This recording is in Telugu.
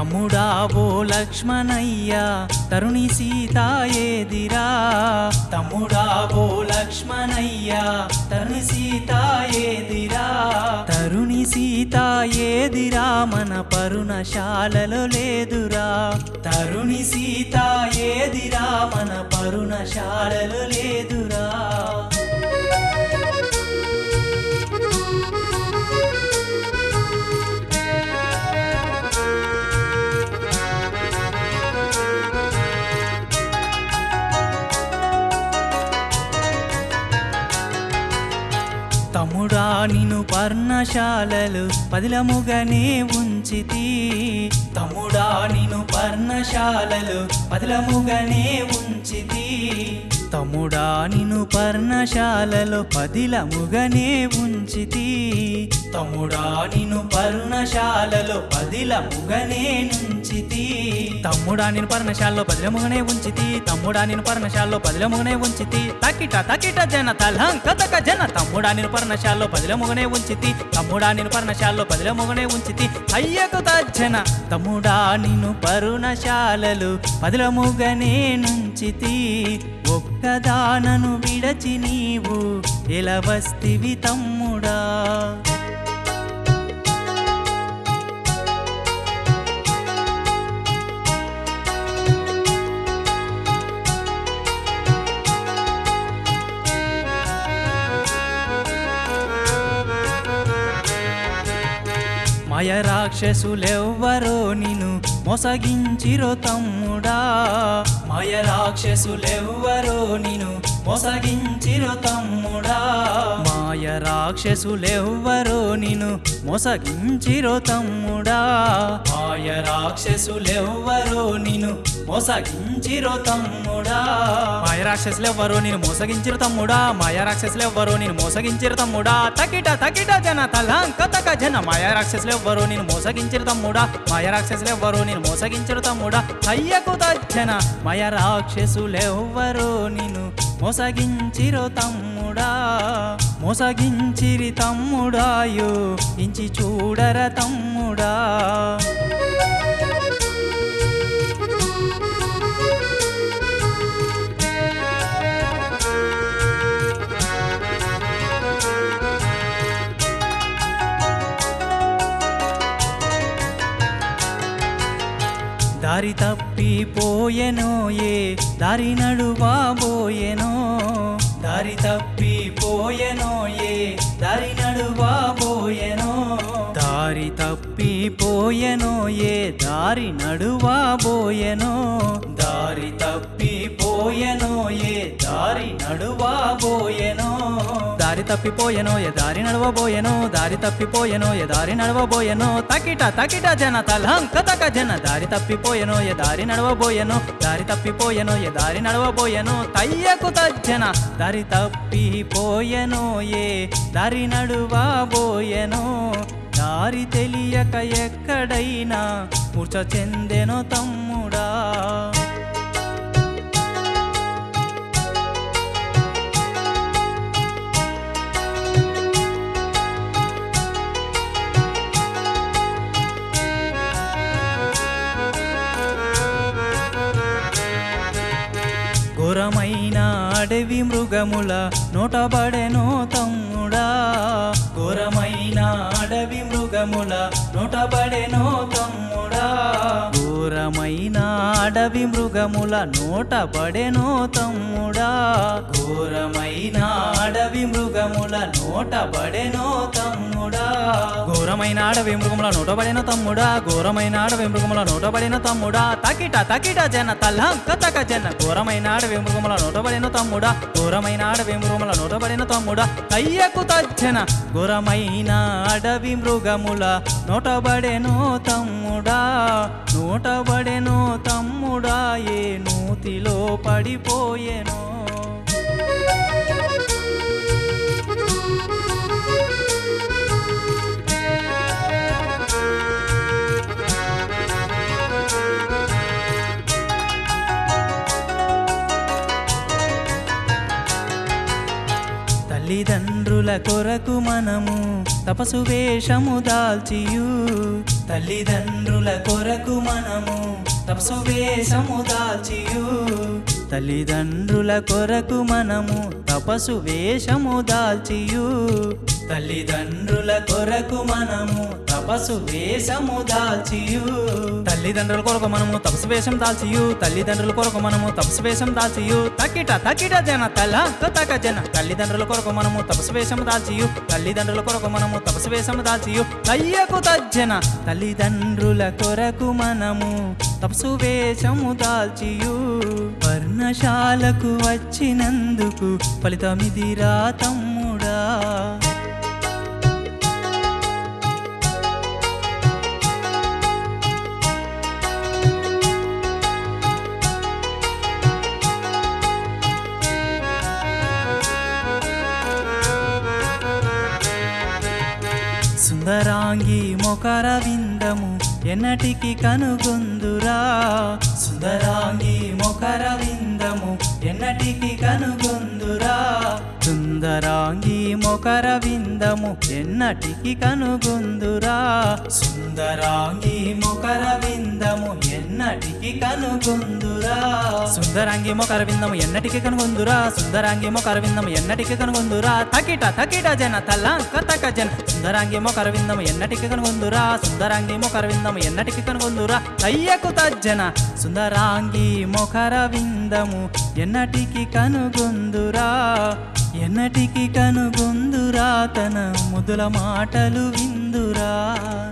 తమ్ముడా ఓ లక్ష్మణయ్య తరుణి సీత ఏదిరా తమ్ముడా ఓ లక్ష్మణయ్య తరుణి సీత ఏదిరా తరుణి సీత ఏదిరా మన పరుణశాలలో లేదురా తరుణి సీత ఏదిరా మన పరుణశాలలో లేదురా తమ్ముడా నిన్ను పర్ణశాలలు పదిలముగనే ఉంచితి తమ్ముడా నిన్ను పర్ణశాలలు పదిలముగనే ఉంచితి తమ్ముడా నిన్ను పర్ణశాలలో పదిలముగనే ఉంచితి తమ్ముడా నిన్ను పర్ణశాలలో పదిలముగనే నుంచితి తమ్ముడా నేను పర్ణశాలలో పదిలముగనే ఉంచితి తమ్ముడా నేను పర్ణశాలలో పదిలముగనే ఉంచితి తకిట తకిట జన తలం కథక జన తమ్ముడా నేను పర్ణశాలలో పదిలముగనే ఉంచితి తమ్ముడా నేను పర్ణశాలలో పదిలముగనే ఉంచితి అయ్యకు తజ్జన తమ్ముడా నిన్ను పరుణశాలలు పదిలముగనే నుంచితి ఒక్కదానను విడచి నీవు ఎలా వస్తివి తమ్ముడా మాయ రాక్షసులెవ్వరో నిన్ను మోసగించిరో తమ్ముడా మాయ రాక్షసులెవ్వరో నిన్ను మోసగించిరో తమ్ముడా మాయ రాక్షసులెవ్వరో నిన్ను మోసగించిరో తమ్ముడా మాయ రాక్షసులెవ్వరో నిన్ను మోసగించిరో తమ్ముడా మాయ రాక్షసులెవ్వరో నేను మోసగించిరు తమ్ముడా మాయ రాక్షసులెవ్వరో నేను మోసగించిరు తమ్ముడా తకిట తకిట జన తలాంక తక జన మాయ రాక్షసులెవ్వరో నేను మోసగించిరు తమ్ముడా మాయ రాక్షసులెవ్వరో నేను మోసగించిరు తమ్ముడా అయ్యకు తజ్జన మాయ రాక్షసులెవ్వరో నేను మోసగించిరో తమ్ముడా మోసగించిరి తమ్ముడాయో ఇంచి చూడర తమ్ముడా దారి తప్పిపోయెనో ఏ దారి నడువాబోయెనో దారి తప్పిపోయెనో ఏ దారి నడువాబోయెనో దారి తప్పిపోయెనో ఏ దారి నడువాబోయెనో దారి తప్పిపోయెనో ఏ దారి నడువాబోయెనో దారి తప్పిపోయెనో ఏ దారి నడవబోయెనో దారి తప్పిపోయెనో ఏ దారి నడవబోయెనో తకిట తకిట జన తలంక తక జన దారి తప్పిపోయెనో ఏ దారి నడవబోయెనో దారి తప్పిపోయెనో ఏ దారి నడవబోయెనో తయ్యకు తజ్జన దారి తప్పిపోయెనో ఏ దారి నడువబోయెనో దారి తెలియక ఎక్కడైనా మూర్ఛ చెందెనో తమ్ముడా ఘోరమైన అడవి మృగముల నోటబడెనో తమ్ముడా ఘోరమైన అడవి మృగముల నోటబడెనో తమ్ముడా ఘోరమైన అడవి మృగముల నోటబడెనో తమ్ముడా ఘోరమైన అడవి మృగముల నోటబడెనో తమ్ముడా ఘోరమైన అడవి మృగముల నోటబడిన తమ్ముడా ఘోరమైన అడవి మృగముల నోటబడిన తమ్ముడా తకిట తకిట జన తలం కతక జన ఘోరమైన అడవి మృగముల నోటబడిన తమ్ముడా ఘోరమైన అడవి మృగముల నోటబడిన తమ్ముడా అయ్యకు తజ్జన ఘోరమైన అడవి మృగముల నోటబడెనో తమ్ముడా నోటబడెనో తమ్ముడా ఏ నూతిలో పడిపోయెనో తల్లిదండ్రుల కొరకు మనము తపసు వేషము దాల్చియు తల్లిదండ్రుల కొరకు మనము తపసు వేషము దాల్చియు తల్లిదండ్రుల కొరకు మనము తపసు వేషము దాల్చియు తల్లిదండ్రుల కొరకు మనము తపసు వేషము దాల్చియు తల్లిదండ్రుల కొరకు మనము తపసు వేషం దాల్చియు తల్లిదండ్రుల కొరకు మనము తపసు వేషం దాల్చియు తకిట తకిట జన తల తక జన తల్లిదండ్రుల కొరకు మనము తపసు వేషం దాల్చియు తల్లిదండ్రుల కొరకు మనము తపసు వేషం దాల్చియు అయ్యకు తజ్జన తల్లిదండ్రుల కొరకు మనము తపసు వేషము దాల్చియు వర్ణశాలకు వచ్చినందుకు ఫలితమిదిరా తమ్ముడా సుందరాంగి మొకర విందము ఎన్నటికి కనుగొందురా సుందరాంగి మొకర విందము ఎన్నటికి కనుగొందురా సుందరాంగి మొకర విందము ఎన్నటికి కనుగొందురా సుందరాంగి మొకర విందము ఎన్నటికి కనుగొందురా సుందరాంగి మొకర విందము ఎన్నటికి కనుగొందురా సుందరాంగి మొకర విందము ఎన్నటికి కనుగొందురా తకిట తకిట జన తల్ల కతక జన సుందరాంగి మొకర విందము ఎన్నటికి కనుగొందురా సుందరాంగి మొకర విందము ఎన్నటికి కనుగొందురా అయ్యకు తజ్జన సుందరాంగి మొకర విందము ఎన్నటికి కనుగొందురా ఎన్నటికి కనుగొందురా తన ముదుల మాటలు విందురా